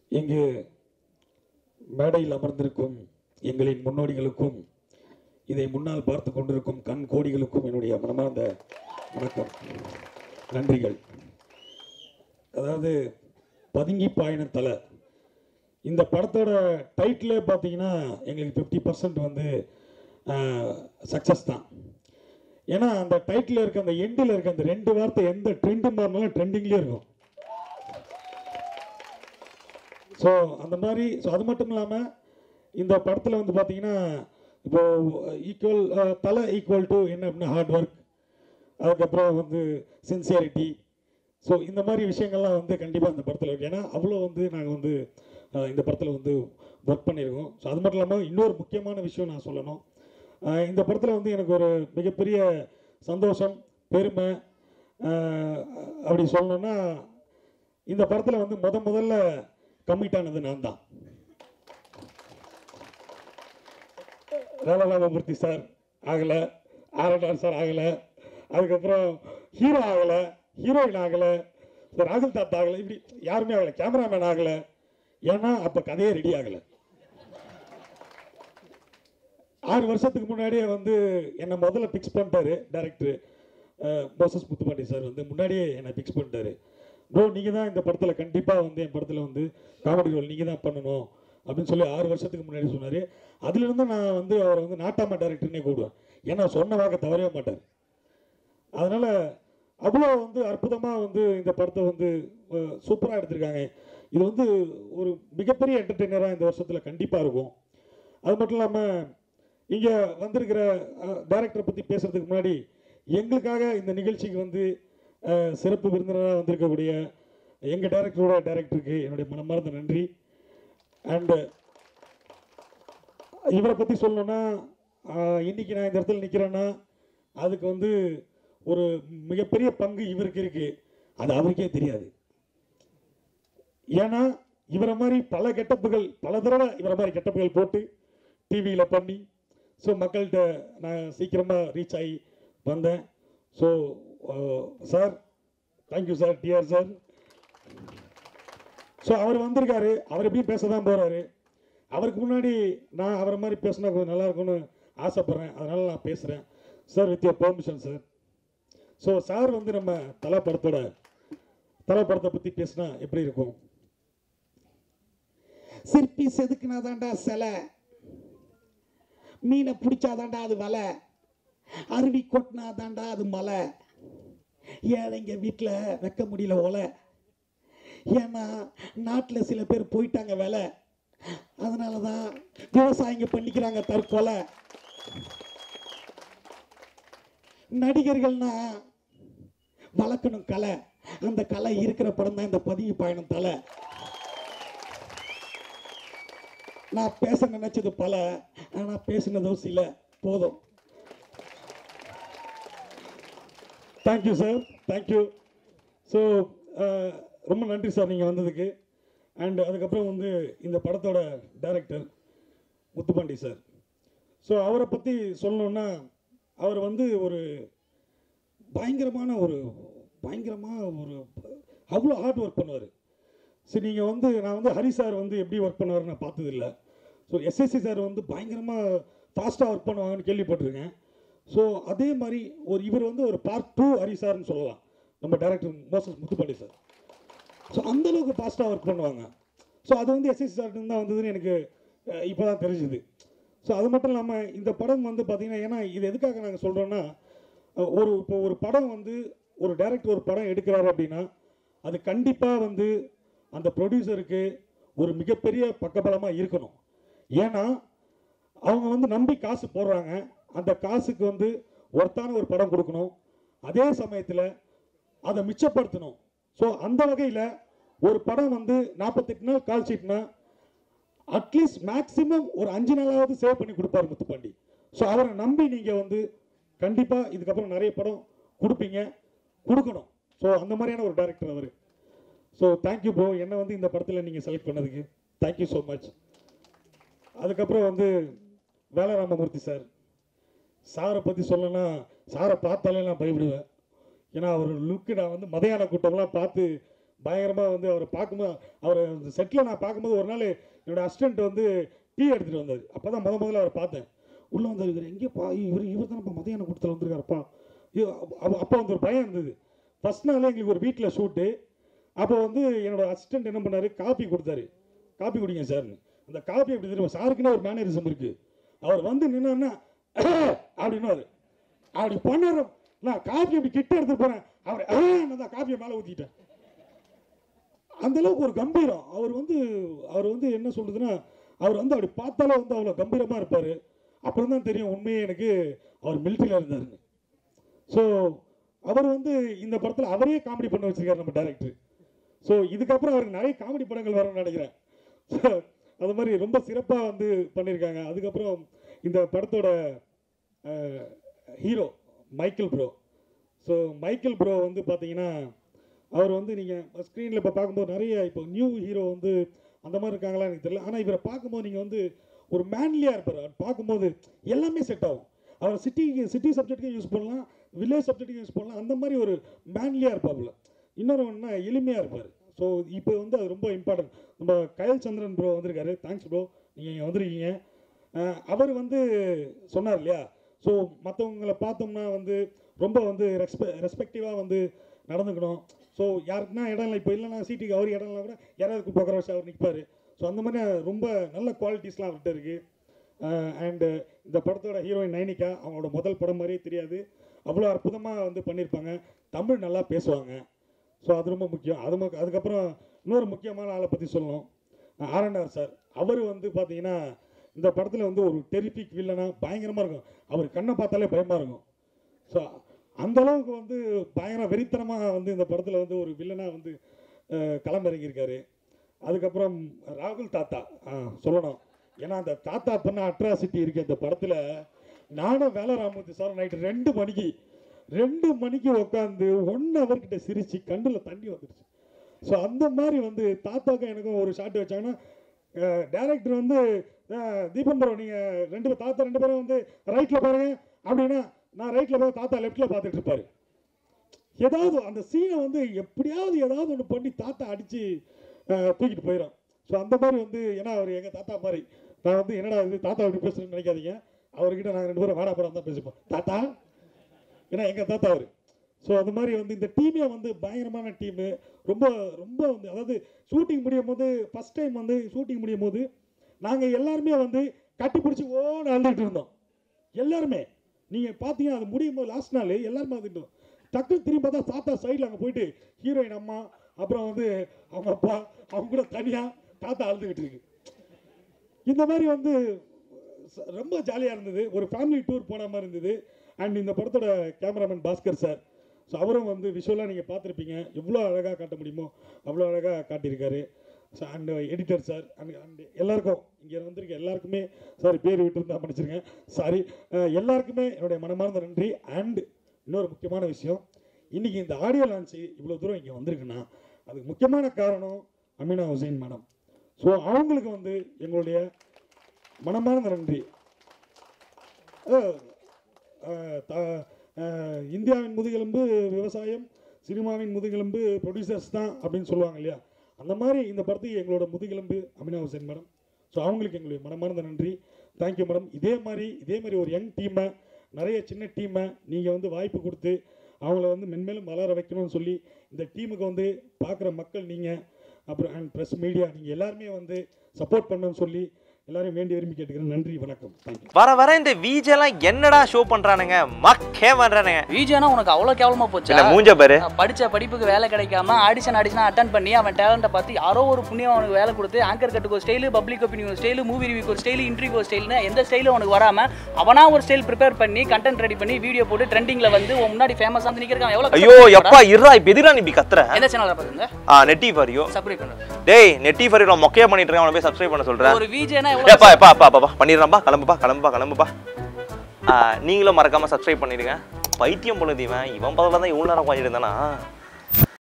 இங்கு மேடையில் அமர்ந்திருக்கும் எங்களின் முன்னோடிகளுக்கும் இதை முன்னால் பார்த்து கொண்டிருக்கும் கண் கோடிகளுக்கும் என்னுடைய மனமார்ந்த வணக்கம் நன்றிகள் அதாவது பதுங்கி பாயின தலை இந்த படத்தோட டைட்டிலே பார்த்தீங்கன்னா எங்களுக்கு ஃபிஃப்டி பர்சன்ட் வந்து சக்ஸஸ் தான் ஏன்னா அந்த டைட்டில் இருக்க அந்த எண்டில் இருக்க அந்த ரெண்டு வார்த்தை எந்த ட்ரெண்டு மாறினாலும் ட்ரெண்டிங்லேயே இருக்கும் ஸோ அந்த மாதிரி ஸோ அது மட்டும் இல்லாமல் இந்த படத்தில் வந்து பார்த்தீங்கன்னா இப்போ ஈக்குவல் தலை ஈக்குவல் டு என்ன அப்படின்னா ஹார்ட் ஒர்க் அதுக்கப்புறம் வந்து சின்சியரிட்டி ஸோ இந்த மாதிரி விஷயங்கள்லாம் வந்து கண்டிப்பாக இந்த படத்தில் இருக்கு ஏன்னா அவ்வளோ வந்து நாங்கள் வந்து அஹ், இந்த படத்தில் வந்து ஒர்க் பண்ணியிருக்கோம் ஸோ அது மட்டும் இல்லாமல் இன்னொரு முக்கியமான விஷயம் நான் சொல்லணும் அஹ், இந்த படத்தில் வந்து எனக்கு ஒரு மிகப்பெரிய சந்தோஷம் பெருமை அஹ், அப்படி சொல்லணும்னா இந்த படத்தில் வந்து முத முதல்ல கமிட் ஆனது நான் தான் ராமராமமூர்த்தி சார் ஆகலை ஆரடான் சார் ஆகலை அதுக்கப்புறம் ஹீரோ ஆகலை ஹீரோயின் ஆகலை ராகுல் தாத்தா ஆகலை இப்படி யாருமே ஆகலை கேமராமேன் ஆகலை ஏன்னா அப்போ கதையே ரெடி ஆகலை ஆறு வருஷத்துக்கு முன்னாடியே வந்து என்னை முதல்ல ஃபிக்ஸ் பண்ணிட்டாரு டேரக்டர் மோசஸ் முத்துப்பாண்டி சார் வந்து முன்னாடியே என்னை ஃபிக்ஸ் பண்ணிட்டாரு ப்ரோ நீங்கள் தான் இந்த படத்தில் கண்டிப்பாக வந்து என் படத்தில் வந்து காமெடி ரோல் நீங்கள் தான் பண்ணணும் அப்படின்னு சொல்லி ஆறு வருஷத்துக்கு முன்னாடி சொன்னார் அதுலேருந்து நான் வந்து அவரை வந்து நாட்டாம டேரக்டர்னே கூப்பிடுவேன் ஏன்னா சொன்ன வாக்க தவறவே மாட்டார் அதனால் அவ்வளோ வந்து அற்புதமாக வந்து இந்த படத்தை வந்து சூப்பராக எடுத்திருக்காங்க இது வந்து ஒரு மிகப்பெரிய என்டர்டெய்னராக இந்த வருஷத்தில் கண்டிப்பாக இருக்கும் அது மட்டும் இல்லாமல் இங்கே வந்திருக்கிற டைரக்டரை பற்றி பேசுகிறதுக்கு முன்னாடி எங்களுக்காக இந்த நிகழ்ச்சிக்கு வந்து அஹ், சிறப்பு விருந்தினராக வந்திருக்கக்கூடிய எங்கள் டைரக்டரோட டைரக்டருக்கு என்னுடைய மனமார்ந்த நன்றி அண்டு இவரை பற்றி சொல்லணும்னா ஆஹ், இன்னைக்கு நான் இந்த இடத்துல நிற்கிறேன்னா அதுக்கு வந்து ஒரு மிகப்பெரிய பங்கு இவருக்கு இருக்கு அது அவருக்கே தெரியாது ஏன்னா இவரை மாதிரி பல கெட்டப்புகள் பல தடவை இவரை மாதிரி கெட்டப்புகள் போட்டு டிவியில் பண்ணி ஸோ மக்கள்கிட்ட நான் சீக்கிரமாக ரீச் ஆகி வந்தேன் so sir thank you sir TR sir so அவர் வந்திருக்காரு அவர் எப்படியும் பேச தான் போகிறாரு அவருக்கு முன்னாடி நான் அவரை மாதிரி பேசினா கொஞ்சம் நல்லா இருக்கும்னு ஆசைப்பட்றேன் அதனால் நான் பேசுகிறேன் sir with your permission sir so sir வந்து நம்ம தலை படத்தோட தலை படத்தை பற்றி பேசினா எப்படி இருக்கும் சிற்பி செதுக்குனாதாண்டா சிலை மீனை பிடிச்சாதாண்டா அது வலை அருவி கொட்டினாதாண்டா அது மலை ஏழைங்க வீட்டில் வைக்க முடியல ஓலை ஏன்னா நாட்டில் சில பேர் போயிட்டாங்க வேலை அதனால தான் விவசாயிங்க பண்ணிக்கிறாங்க தற்கொலை நடிகர்கள்னா வளர்க்கணும் கலை அந்த கலை இருக்கிற படம் தான் இந்த பதிவு பயணம் தலை நான் பேச நினைச்சது பல ஆனால் பேசினதோ சில போதும் தேங்க்யூ சார் தேங்க்யூ ஸோ ரொம்ப நன்றி சார் நீங்கள் வந்ததுக்கு அண்ட் அதுக்கப்புறம் வந்து இந்த படத்தோட டைரக்டர் முத்துப்பாண்டி சார் ஸோ அவரை பற்றி சொல்லணுன்னா அவர் வந்து ஒரு பயங்கரமான ஒரு பயங்கரமாக ஒரு அவ்வளோ ஹார்ட் ஒர்க் பண்ணுவார் சரி நீங்கள் வந்து நான் வந்து ஹரி சார் வந்து எப்படி ஒர்க் பண்ணுவார் நான் பார்த்ததில்ல ஸோ எஸ்எஸ்சி சார் வந்து பயங்கரமாக ஃபாஸ்ட்டாக ஒர்க் பண்ணுவாங்கன்னு கேள்விப்பட்டிருக்கேன் ஸோ அதே மாதிரி ஒரு இவர் வந்து ஒரு பார்ட் டூ ஹரி சார்னு சொல்லலாம் நம்ம director Moses Muthupandi sir so அந்தளவுக்கு ஃபாஸ்ட்டாக ஒர்க் பண்ணுவாங்க ஸோ அது வந்து எஸ்எஸ்சி சார்ட்டு தான் வந்ததுன்னு எனக்கு இப்போ தான் தெரிஞ்சுது ஸோ அது மட்டும் இல்லாமல் இந்த படம் வந்து பார்த்தீங்கன்னா ஏன்னா இது எதுக்காக நாங்கள் சொல்கிறோன்னா ஒரு இப்போ ஒரு படம் வந்து ஒரு டைரக்டர் ஒரு படம் எடுக்கிறாரு அப்படின்னா அது கண்டிப்பாக வந்து அந்த ப்ரொடியூசருக்கு ஒரு மிகப்பெரிய பக்கபலமாக இருக்கணும் ஏன்னா அவங்க வந்து நம்பி காசு போடுறாங்க அந்த காசுக்கு வந்து ஒர்த்தான ஒரு படம் கொடுக்கணும் அதே சமயத்தில் அதை மிச்சப்படுத்தணும் ஸோ அந்த வகையில் ஒரு படம் வந்து நாற்பத்தெட்டு நாள் கால் ஷீட்னா அட்லீஸ்ட் மேக்ஸிமம் ஒரு அஞ்சு நாளாவது சேவ் பண்ணி கொடுப்பாரு முத்துப்பாண்டி ஸோ அவரை நம்பி நீங்கள் வந்து கண்டிப்பாக இதுக்கப்புறம் நிறைய படம் கொடுப்பீங்க கொடுக்கணும் ஸோ அந்த மாதிரியான ஒரு டைரக்டர் அவர் ஸோ தேங்க்யூ ப்ரோ என்னை வந்து இந்த படத்தில் நீங்கள் செலக்ட் பண்ணதுக்கு தேங்க்யூ ஸோ மச் அதுக்கப்புறம் வந்து வேலராமமூர்த்தி சார் சாரை பற்றி சொல்லணும்னா சாரை பார்த்தாலே நான் பயப்படுவேன் ஏன்னா அவர் லுக்கு நான் வந்து மதையான கூட்டம்லாம் பார்த்து பயங்கரமாக வந்து அவரை பார்க்கும்போது அவரை செட்டில் நான் பார்க்கும்போது ஒரு நாள் என்னோட அசிஸ்டன்ட் வந்து டீ எடுத்துகிட்டு வந்தார் அப்போ தான் முத முதல்ல அவரை பார்த்தேன் உள்ளே வந்து இவர் எங்கேப்பா இவர் இவர் தானப்பா மதியான கூட்டத்தில் வந்திருக்காருப்பா அப்போ வந்து ஒரு பயம் இருந்தது ஃபஸ்ட் நாள் எங்களுக்கு ஒரு வீட்டில் ஷூட்டு அப்போ வந்து என்னோட அசிஸ்டன்ட் என்ன பண்ணாரு காப்பி கொடுத்தாரு காப்பி குடிங்க சார்னு அந்த காப்பி எப்படி தெரியுமா சாருக்குன்னு ஒரு மேனரிசம் இருக்கு அவர் வந்து நின்னா அப்படின்னாரு அப்படி பண்ணாரு நான் காப்பி அப்படி கிட்ட எடுத்து போறேன் அவர் "ஆ" நான் தான் காப்பியை மேலே ஊற்றிட்டேன் அந்த அளவுக்கு ஒரு கம்பீரம் அவர் வந்து அவர் வந்து என்ன சொல்றதுன்னா அவர் வந்து அப்படி பார்த்தாலே வந்து அவ்வளோ கம்பீரமாக இருப்பார் அப்புறம் தான் தெரியும் உண்மையே எனக்கு அவர் மிலிட்டரியில் இருந்தாருன்னு ஸோ அவர் வந்து இந்த படத்தில் அவரே காமெடி பண்ண வச்சிருக்காரு நம்ம டைரக்டர் ஸோ இதுக்கப்புறம் அவருக்கு நிறைய காமெடி படங்கள் வரும்னு நினைக்கிறேன் ஸோ அது மாதிரி ரொம்ப சிறப்பாக வந்து பண்ணியிருக்காங்க அதுக்கப்புறம் இந்த படத்தோட hero Michael bro so Michael bro வந்து பார்த்தீங்கன்னா அவர் வந்து நீங்கள் ஸ்க்ரீனில் இப்போ பார்க்கும்போது நிறைய இப்போ நியூ ஹீரோ வந்து அந்த மாதிரி இருக்காங்களா எனக்கு தெரியல ஆனால் இவரை பார்க்கும்போது நீங்கள் வந்து ஒரு மேன்லியாக இருப்பார் அவர் பார்க்கும்போது எல்லாமே செட் ஆகும் அவர் சிட்டி சிட்டி சப்ஜெக்ட்டுக்கும் யூஸ் பண்ணலாம் வில்லேஜ் சப்ஜெக்ட்டுக்கும் யூஸ் பண்ணலாம் அந்த மாதிரி ஒரு மேன்லியாக இருப்பாப்புல இன்னொரு ஒன்றா எளிமையாக இருப்பார் ஸோ இப்போ வந்து அது ரொம்ப இம்பார்ட்டன்ட் நம்ம கயல் சந்திரன் ப்ரோ வந்திருக்காரு தேங்க்ஸ் ப்ரோ நீங்கள் இங்கே வந்திருக்கீங்க அஹ் அவர் வந்து சொன்னார் இல்லையா ஸோ மற்றவங்களை பார்த்தோம்னா வந்து ரொம்ப வந்து ரெஸ்பெ ரெஸ்பெக்டிவாக வந்து நடந்துக்கணும் ஸோ யாருக்குன்னா இடம் இல்லை இப்போ இல்லைன்னா சீட்டுக்கு அவர் இடம் இல்லை கூட யாராவது போகிற வச்சு அவர் நிற்பார் ஸோ அந்த மாதிரி ரொம்ப நல்ல குவாலிட்டிஸ்லாம் அவர்கிட்ட இருக்குது அண்டு இந்த படத்தோட ஹீரோயின் நைனிகா அவங்களோட முதல் படம் மாதிரியே தெரியாது அவ்வளோ அற்புதமாக வந்து பண்ணியிருப்பாங்க தமிழ் நல்லா பேசுவாங்க ஸோ அது ரொம்ப முக்கியம் அது மு- அதுக்கப்புறம் இன்னொரு முக்கியமான ஆளை பற்றி சொல்லணும் ஆர்என்ஆர் சார் அவர் வந்து பார்த்தீங்கன்னா இந்த படத்தில் வந்து ஒரு டெரிபிக் வில்லனாக பயங்கரமாக இருக்கும் அவர் கண்ணை பார்த்தாலே பயமாக இருக்கும் ஸோ அந்த அளவுக்கு வந்து பயங்கர வெறித்தனமாக வந்து இந்த படத்தில் வந்து ஒரு வில்லனாக வந்து அஹ், களமிறங்கியிருக்காரு அதுக்கப்புறம் ராகுல் தாத்தா ஆ, சொல்லணும் ஏன்னா அந்த தாத்தா பண்ண அட்ராசிட்டி இருக்கு இந்த படத்தில் நானும் வேலராமூர்த்தி சார் நைட்டு ரெண்டு மணிக்கு ரெண்டு மணிக்கு உட்காந்து ஒன் ஹவர் கிட்ட சிரிச்சு கண்ணில் தண்ணி வந்துடுச்சு ஸோ அந்த மாதிரி வந்து தாத்தாக்கும் எனக்கும் ஒரு ஷாட் வச்சாங்கன்னா டேரக்டர் வந்து அஹ், தீபன் ப்ரோ நீங்கள் ரெண்டு பேர் தாத்தா ரெண்டு பேரும் வந்து ரைட்டில் பாருங்க அப்படின்னா நான் ரைட்டில் போய் தாத்தா லெஃப்ட்டில் பார்த்துட்டு இருப்பாரு ஏதாவது அந்த சீனை வந்து எப்படியாவது ஏதாவது ஒன்று பண்ணி தாத்தா அடித்து தூக்கிட்டு போயிடும் ஸோ அந்த மாதிரி வந்து ஏன்னா அவர் எங்கள் தாத்தா மாதிரி நான் வந்து என்னடா இது தாத்தா அப்படி பேசுறேன்னு நினைக்காதீங்க அவர்கிட்ட நாங்கள் ரெண்டு பேரும் வாடா போகிறோம் தான் பேசிப்போம் தாத்தா ஏன்னா எங்கள் தாத்தா அவர் ஸோ அந்த மாதிரி வந்து இந்த டீமே வந்து பயங்கரமான டீமு ரொம்ப ரொம்ப வந்து அதாவது ஷூட்டிங் முடியும் போது ஃபஸ்ட் டைம் வந்து ஷூட்டிங் முடியும் போது நாங்கள் எல்லாருமே வந்து கட்டி பிடிச்சி ஓன்னு அழுதுட்டு இருந்தோம் எல்லாருமே நீங்கள் பார்த்தீங்கன்னா அது முடியும் போது லாஸ்ட் நாள் எல்லாருமே அழுதுட்டோம் டக்குன்னு திரும்பி பார்த்தா தாத்தா சைடில் அங்கே போயிட்டு ஹீரோயின் அம்மா அப்புறம் வந்து அவங்க அப்பா அவங்க கூட தனியாக தாத்தா அழுதுகிட்டு இருக்கு இந்த மாதிரி வந்து ச- ரொம்ப ஜாலியாக இருந்தது ஒரு ஃபேமிலி டூர் போன மாதிரி இருந்தது அண்ட் இந்த படத்தோட கேமராமேன் பாஸ்கர் சார் ஸோ அவரும் வந்து விஷுவலாக நீங்கள் பார்த்துருப்பீங்க எவ்வளோ அழகாக காட்ட முடியுமோ அவ்வளோ அழகாக காட்டியிருக்காரு so and editor sir and and எல்லாருக்கும் இங்கே வந்திருக்க எல்லாருக்குமே சாரி பேர் விட்டுருந்தா மன்னிச்சிருங்க சாரி எல்லாருக்குமே என்னுடைய மனமார்ந்த நன்றி அண்ட் இன்னொரு முக்கியமான விஷயம் இன்னைக்கு இந்த ஆடியோ லான்ச்சு இவ்வளோ தூரம் இங்கே வந்திருக்குன்னா அதுக்கு முக்கியமான காரணம் அமீனா ஹுசைன் மேடம் ஸோ அவங்களுக்கு வந்து எங்களுடைய மனமார்ந்த நன்றி அஹ், அஹ், த- அஹ், இந்தியாவின் முதுகெலும்பு விவசாயம் சினிமாவின் முதுகெலும்பு ப்ரொடியூசர்ஸ் தான் அப்படின்னு சொல்லுவாங்க இல்லையா அந்த மாதிரி இந்த படத்துக்கு எங்களோட முதுகெலும்பு அமினா ஹுசைன் மேடம் ஸோ அவங்களுக்கு எங்களுடைய மனமார்ந்த நன்றி தேங்க்யூ மேடம் இதே மாதிரி இதே மாதிரி ஒரு யங் டீமை நிறைய சின்ன டீமை நீங்கள் வந்து வாய்ப்பு கொடுத்து அவங்கள வந்து மென்மேலும் வளர வைக்கணும்னு சொல்லி இந்த டீமுக்கு வந்து பார்க்குற மக்கள் நீங்கள் அப்புறம் அண்ட் ப்ரெஸ் மீடியா நீங்கள் எல்லாருமே வந்து சப்போர்ட் பண்ணணும்னு சொல்லி எல்லாரையும் வேண்டி விரும்பி கேட்டுக்கிறேன் நன்றி வணக்கம் தேங்க்யூ வர வர இந்த விஜெல்லாம் என்னடா ஷோ பண்றானுங்க மக்கே பண்றானுங்க விஜயனா உனக்கு அவ்வளோ கேவலமா போச்சா இல்ல மூஞ்ச பாரு நான் படிச்ச படிப்புக்கு வேலை கிடைக்காம ஆடிஷன் ஆடிஷன் அட்டன் பண்ணி அவன் டேலண்ட்டை பார்த்து யாரோ ஒரு புண்ணியம் அவனுக்கு வேலை கொடுத்து ஆங்கர் கட்டுக்கு ஒரு ஸ்டைலு பப்ளிக் ஒப்பீனியன் ஒரு ஸ்டைலு மூவி ரிவியூக்கு ஒரு ஸ்டைலு இன்டர்வியூ ஒரு ஸ்டைல்னு எந்த ஸ்டைலும் அவனுக்கு வராம அவனா ஒரு ஸ்டைல் ப்ரிப்பேர் பண்ணி கண்டென்ட் ரெடி பண்ணி வீடியோ போட்டு ட்ரெண்டிங்ல வந்து உன் முன்னாடி ஃபேமஸ் வந்து நிக்கிறக்கான் எவ்வளோ ஐயோ எப்பா இருடா இப்ப எதிரா நீ இப்படி கத்துற எந்த சேனல் பாத்துங்க ஆ நெட்டி ஃபாரியோ சப்ஸ்கிரைப் பண்ணு டேய் நெட்டி ஃபாரியோ நான் மொக்கையா பண்ணிட்டு இருக்கேன் அவனை போய் சப்ஸ்கிரைப் பண்ண சொல்றேன் ஒரு விஜயனா ஏப்பா எவ்வளோ எப்பா அப்பா அப்பா பண்ணிடுறான்பா கிளம்புப்பா கிளம்புப்பா கிளம்புப்பா ஆ, நீங்களும் மறக்காம சப்ஸ்கிரைப் பண்ணிடுங்க பைத்தியம் பண்ணுது இவன் இவன் பதிலாக தான் இவ்வளோ நேரம் உட்காந்துட்டு இருந்தானா